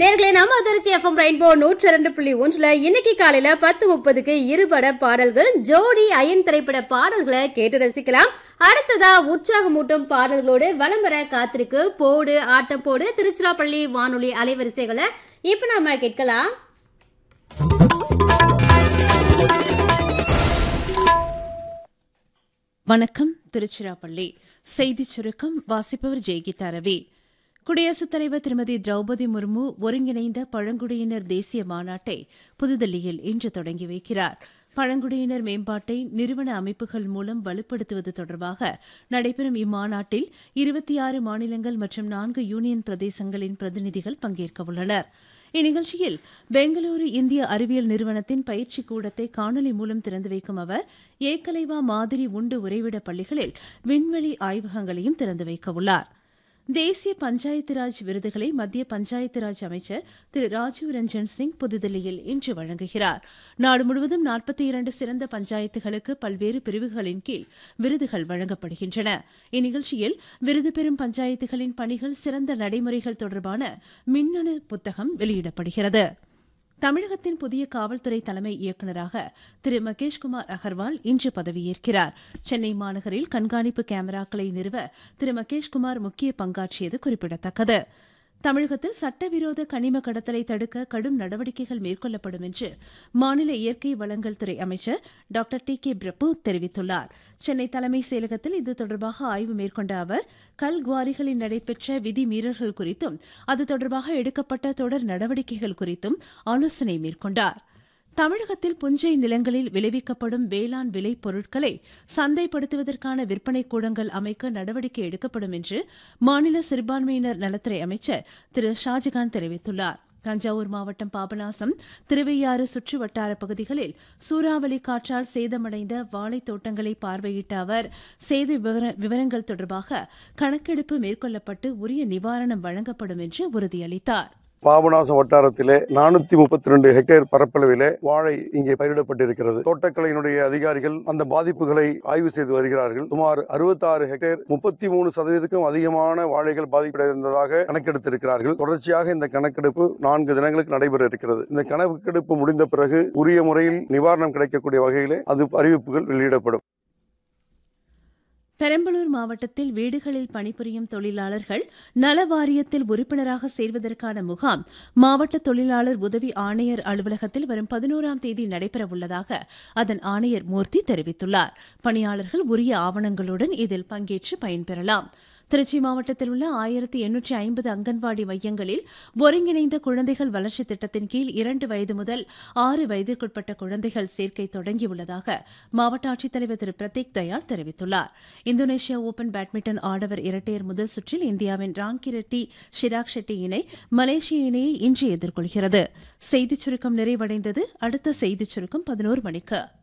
நேர்களே நம்ம அதிர்ச்சி எஃப்எம் ரெயின்போ நூற்றி இரண்டு புள்ளி ஒன்றுல இன்னைக்கு காலையில பத்து முப்பதுக்கு இருபட பாடல்கள் ஜோடி அயன் திரைப்பட பாடல்களை கேட்டு ரசிக்கலாம் அடுத்ததா உற்சாகமூட்டும் பாடல்களோடு வலம் வர காத்திருக்கு போடு ஆட்டம் போடு திருச்சிராப்பள்ளி வானொலி அலைவரிசைகளை இப்ப நாம கேட்கலாம் வணக்கம் திருச்சிராப்பள்ளி செய்திச் சுருக்கம் வாசிப்பவர் ஜெய்கீதா ரவி குடியரசுத் தலைவர் திருமதி திரௌபதி முர்மு ஒருங்கிணைந்த பழங்குடியினர் தேசிய மாநாட்டை புதுதில்லியில் இன்று தொடங்கி வைக்கிறார் பழங்குடியினர் மேம்பாட்டை நிறுவன அமைப்புகள் மூலம் வலுப்படுத்துவது தொடர்பாக நடைபெறும் இம்மாநாட்டில் இருபத்தி ஆறு மாநிலங்கள் மற்றும் நான்கு யூனியன் பிரதேசங்களின் பிரதிநிதிகள் பங்கேற்க உள்ளனர் இந்நிகழ்ச்சியில் பெங்களூரு இந்திய அறிவியல் நிறுவனத்தின் பயிற்சி கூடத்தை காணொலி மூலம் திறந்து வைக்கும் அவர் ஏக்கலைவா மாதிரி உண்டு உறைவிட பள்ளிகளில் விண்வெளி ஆய்வகங்களையும் திறந்து வைக்க உள்ளார் தேசிய பஞ்சாயத்து ராஜ் விருதுகளை மத்திய பஞ்சாயத்து ராஜ் அமைச்சர் திரு ராஜீவ் ரஞ்சன் சிங் புதுதில்லியில் இன்று வழங்குகிறார் நாடு முழுவதும் நாற்பத்தி இரண்டு சிறந்த பஞ்சாயத்துகளுக்கு பல்வேறு பிரிவுகளின் கீழ் விருதுகள் வழங்கப்படுகின்றன இந்நிகழ்ச்சியில் விருது பெறும் பஞ்சாயத்துகளின் பணிகள் சிறந்த நடைமுறைகள் தொடர்பான மின்னணு புத்தகம் வெளியிடப்படுகிறது தமிழகத்தின் புதிய காவல்துறை தலைமை இயக்குநராக திரு மகேஷ்குமார் அகர்வால் இன்று பதவியேற்கிறார் சென்னை மாநகரில் கண்காணிப்பு கேமராக்களை நிறுவ திரு மகேஷ்குமார் முக்கிய பங்காற்றியது குறிப்பிடத்தக்கது தமிழகத்தில் சட்டவிரோத கனிம கடத்தலை தடுக்க கடும் நடவடிக்கைகள் மேற்கொள்ளப்படும் என்று மாநில இயற்கை வளங்கள் துறை அமைச்சர் டாக்டர் டி கே பிரபு தெரிவித்துள்ளார் சென்னை தலைமைச் செயலகத்தில் இது தொடர்பாக ஆய்வு மேற்கொண்ட அவர் கல் குவாரிகளில் நடைபெற்ற விதி மீறல்கள் குறித்தும் அது தொடர்பாக எடுக்கப்பட்ட தொடர் நடவடிக்கைகள் குறித்தும் ஆலோசனை மேற்கொண்டாா் தமிழகத்தில் புஞ்சை நிலங்களில் விளைவிக்கப்படும் வேளாண் விளைப் பொருட்களை சந்தைப்படுத்துவதற்கான விற்பனை கூடங்கள் அமைக்க நடவடிக்கை எடுக்கப்படும் என்று மாநில சிறுபான்மையினர் நலத்துறை அமைச்சர் திரு ஷாஜகான் தெரிவித்துள்ளார் தஞ்சாவூர் மாவட்டம் பாபநாசம் திருவையாறு சுற்று வட்டார பகுதிகளில் சூறாவளி காற்றால் சேதமடைந்த வாழைத் தோட்டங்களை பார்வையிட்ட அவர் சேத விவரங்கள் தொடர்பாக கணக்கெடுப்பு மேற்கொள்ளப்பட்டு உரிய நிவாரணம் வழங்கப்படும் என்று உறுதியளித்தார் பாபநாசம் வட்டாரத்திலே நானூத்தி முப்பத்தி ரெண்டு ஹெக்டேர் பரப்பளவிலே வாழை இங்கே பயிரிடப்பட்டிருக்கிறது தோட்டக்கலையினுடைய அதிகாரிகள் அந்த பாதிப்புகளை ஆய்வு செய்து வருகிறார்கள் சுமார் அறுபத்தி ஆறு ஹெக்டேர் முப்பத்தி மூணு சதவீதத்துக்கும் அதிகமான வாழைகள் பாதிப்படைந்ததாக கணக்கெடுத்திருக்கிறார்கள் தொடர்ச்சியாக இந்த கணக்கெடுப்பு நான்கு தினங்களுக்கு நடைபெற இருக்கிறது இந்த கணக்கெடுப்பு முடிந்த பிறகு உரிய முறையில் நிவாரணம் கிடைக்கக்கூடிய வகையிலே அது அறிவிப்புகள் வெளியிடப்படும் பெரம்பலூர் மாவட்டத்தில் வீடுகளில் பணிபுரியும் தொழிலாளர்கள் நல வாரியத்தில் உறுப்பினராக சேர்வதற்கான முகாம் மாவட்ட தொழிலாளர் உதவி ஆணையர் அலுவலகத்தில் வரும் பதினோராம் தேதி நடைபெறவுள்ளதாக அதன் ஆணையர் மூர்த்தி தெரிவித்துள்ளார் பணியாளர்கள் உரிய ஆவணங்களுடன் இதில் பங்கேற்று பயன்பெறலாம் திருச்சி மாவட்டத்தில் உள்ள ஆயிரத்தி எண்ணூற்றி ஐம்பது அங்கன்வாடி மையங்களில் ஒருங்கிணைந்த குழந்தைகள் வளர்ச்சித் திட்டத்தின் கீழ் இரண்டு வயது முதல் ஆறு வயதிற்குட்பட்ட குழந்தைகள் சேர்க்கை தொடங்கியுள்ளதாக மாவட்ட ஆட்சித்தலைவர் திரு பிரதீக் தயாள் தெரிவித்துள்ளார் இந்தோனேஷியா ஓபன் பேட்மிண்டன் ஆடவர் இரட்டையர் முதல் சுற்றில் இந்தியாவின் ராங்கிரெட்டி ஷிராக் ஷெட்டி இணை மலேசிய இணையை இன்று எதிர்கொள்கிறது செய்திச் சுருக்கம் நிறைவடைந்தது அடுத்த செய்திச் சுருக்கம் பதினோரு மணிக்கு